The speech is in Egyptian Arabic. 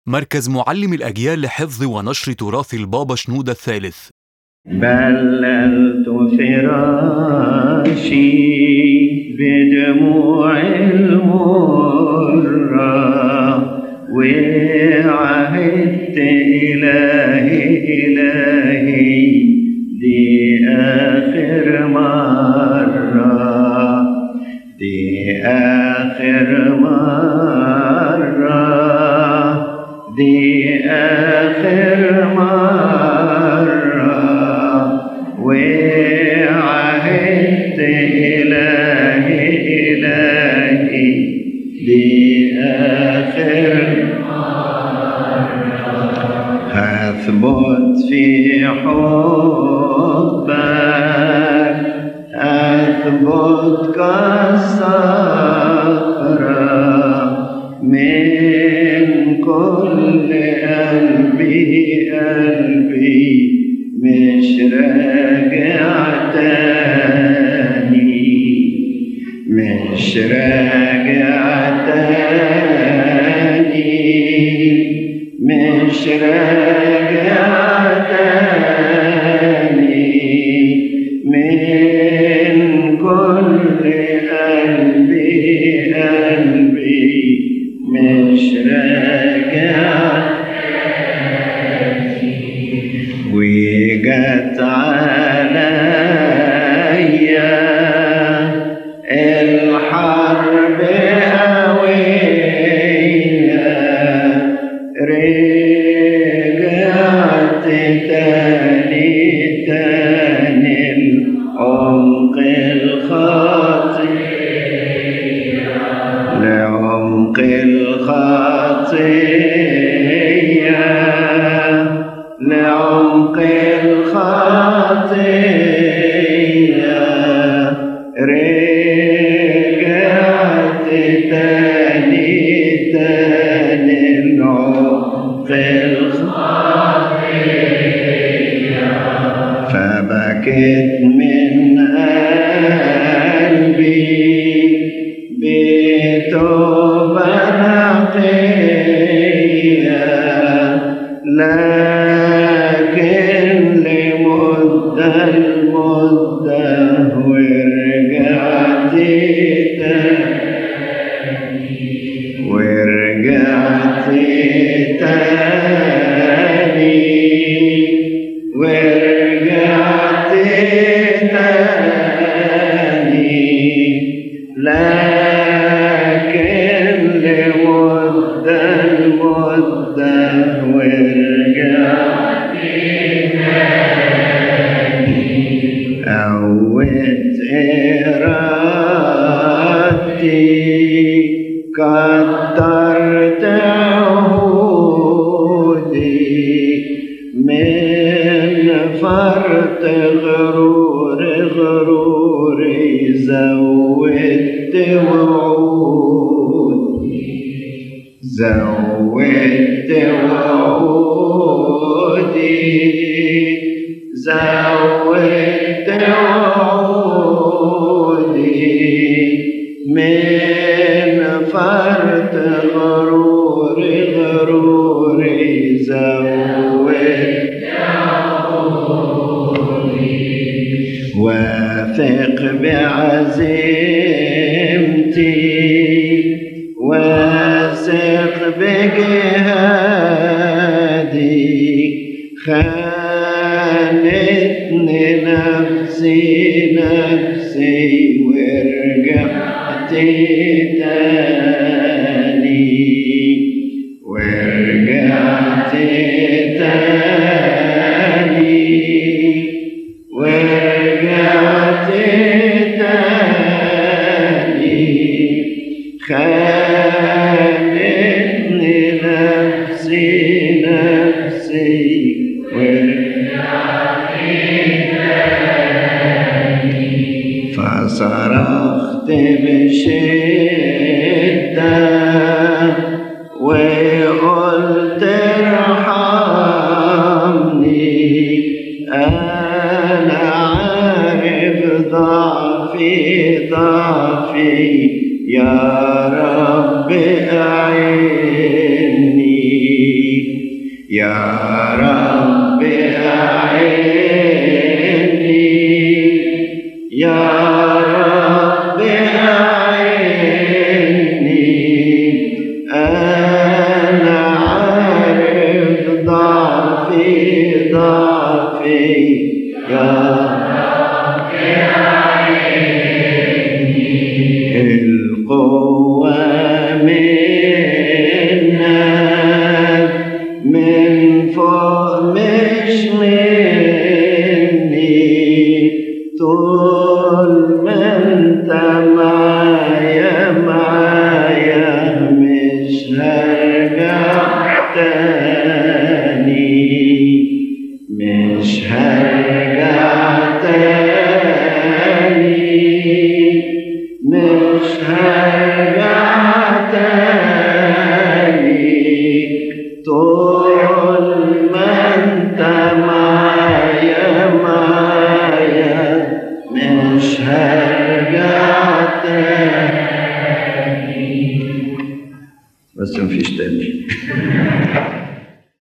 مركز معلم الأجيال لحفظ ونشر تراث البابا شنودة الثالث بللت فراشي بدموع المرة وعهدت إلهي إلهي دي آخر مرة دي آخر مرة دي آخر مرة وعهدت إلهي إلهي دي آخر هثبت في حبك أثبت كالصخرة من كل قلبي قلبي مش راجع تاني مش راجع تاني مش راجع تاني من كل قلبي قلبي مش راجع وجت عليا الحرب قوية رجعت تاني تاني العمق الخطير لعمق الخطية لعمق الخطية رجعت تاني تاني العمق الخطية فبكت من قلبي بتوبة نقية لكن لمدة المدة ورجعت تاني ورجعت تاني ورجعت تاني لكن لمدة المدة ورجعت تاني قوت إرادتي كترت عهودي من فرط غرور غروري زودت وعودي زودت وعودي زودت وعودي من فرط غرور غروري زودت واثق بعزيمتي واثق بجهادي خانتني نفسي نفسي ورجعت تاني ورجعت تاني ورجعت تاني خانتني نفسي نفسي ورجعت تاني فصرخت بشدة وقلت ارحمني أنا عارف ضعفي ضعفي يا رب أعيني يا رب أعيني يا رب أعيني أنا عارف ضعفي ضعفي يا القوة منك من فوق مش مني طول ما انت معايا معايا مش هرجع تاني مش هرجع تاني مش هرجع تاني طول ما انت معايا معايا مش هرجع تاني بس مفيش تاني